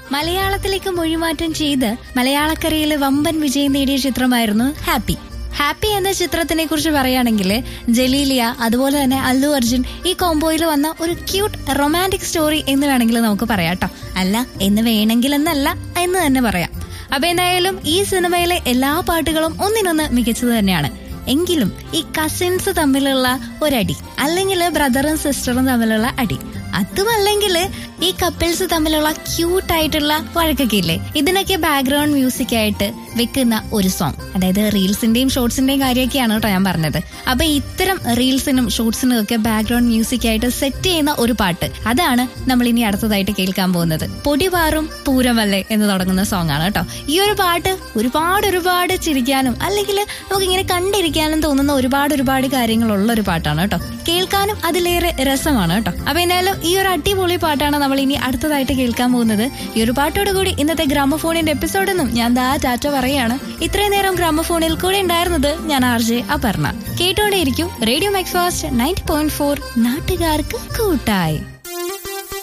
മലയാളത്തിലേക്ക് മൊഴിമാറ്റം ചെയ്ത് മലയാളക്കരയിൽ വമ്പൻ വിജയം നേടിയ ചിത്രമായിരുന്നു ഹാപ്പി ഹാപ്പി എന്ന ചിത്രത്തിനെ കുറിച്ച് പറയുകയാണെങ്കിൽ ജലീലിയ അതുപോലെ തന്നെ അല്ലു അർജുൻ ഈ കോംബോയിൽ വന്ന ഒരു ക്യൂട്ട് റൊമാൻറ്റിക് സ്റ്റോറി എന്ന് വേണമെങ്കിൽ നമുക്ക് പറയാം കേട്ടോ അല്ല എന്ന് വേണമെങ്കിൽ എന്നല്ല എന്ന് തന്നെ പറയാം അപ്പൊ എന്തായാലും ഈ സിനിമയിലെ എല്ലാ പാട്ടുകളും ഒന്നിനൊന്ന് മികച്ചത് തന്നെയാണ് എങ്കിലും ഈ കസിൻസ് തമ്മിലുള്ള ഒരടി അല്ലെങ്കിൽ ബ്രദറും സിസ്റ്ററും തമ്മിലുള്ള അടി അതുമല്ലെങ്കിൽ ഈ കപ്പിൾസ് തമ്മിലുള്ള ക്യൂട്ട് ആയിട്ടുള്ള വഴക്കൊക്കെ ഇല്ലേ ഇതിനൊക്കെ ബാക്ക്ഗ്രൗണ്ട് മ്യൂസിക് ആയിട്ട് വെക്കുന്ന ഒരു സോങ് അതായത് റീൽസിന്റെയും ഷോർട്സിന്റെയും കാര്യമൊക്കെയാണ് കേട്ടോ ഞാൻ പറഞ്ഞത് അപ്പൊ ഇത്തരം റീൽസിനും ഷോർട്സിനും ഒക്കെ ബാക്ക്ഗ്രൗണ്ട് മ്യൂസിക് ആയിട്ട് സെറ്റ് ചെയ്യുന്ന ഒരു പാട്ട് അതാണ് നമ്മൾ ഇനി അടുത്തതായിട്ട് കേൾക്കാൻ പോകുന്നത് പൊടിപാറും പൂരമല്ലേ എന്ന് തുടങ്ങുന്ന സോങ് ആണ് കേട്ടോ ഈ ഒരു പാട്ട് ഒരുപാട് ഒരുപാട് ചിരിക്കാനും അല്ലെങ്കിൽ നമുക്ക് ഇങ്ങനെ കണ്ടിരിക്കാനും തോന്നുന്ന ഒരുപാട് ഒരുപാട് കാര്യങ്ങളുള്ള ഒരു പാട്ടാണ് കേട്ടോ കേൾക്കാനും അതിലേറെ രസമാണ് കേട്ടോ അപ്പൊ എന്തായാലും ഈ ഒരു അടിപൊളി പാട്ടാണ് നമ്മൾ ഇനി അടുത്തതായിട്ട് കേൾക്കാൻ പോകുന്നത് ഈ ഒരു പാട്ടോട് കൂടി ഇന്നത്തെ ഗ്രാമഫോണിന്റെ എപ്പിസോഡൊന്നും ഞാൻ ദാ ടാറ്റ പറയാണ് ഇത്രയും നേരം ഗ്രാമഫോണിൽ കൂടെ ഉണ്ടായിരുന്നത് ഞാൻ ആർ ജെ അപർണ കേട്ടോണ്ടേയിരിക്കും radio Macfast ninety point four നാട്ടുകാർക്ക് കൂട്ടായി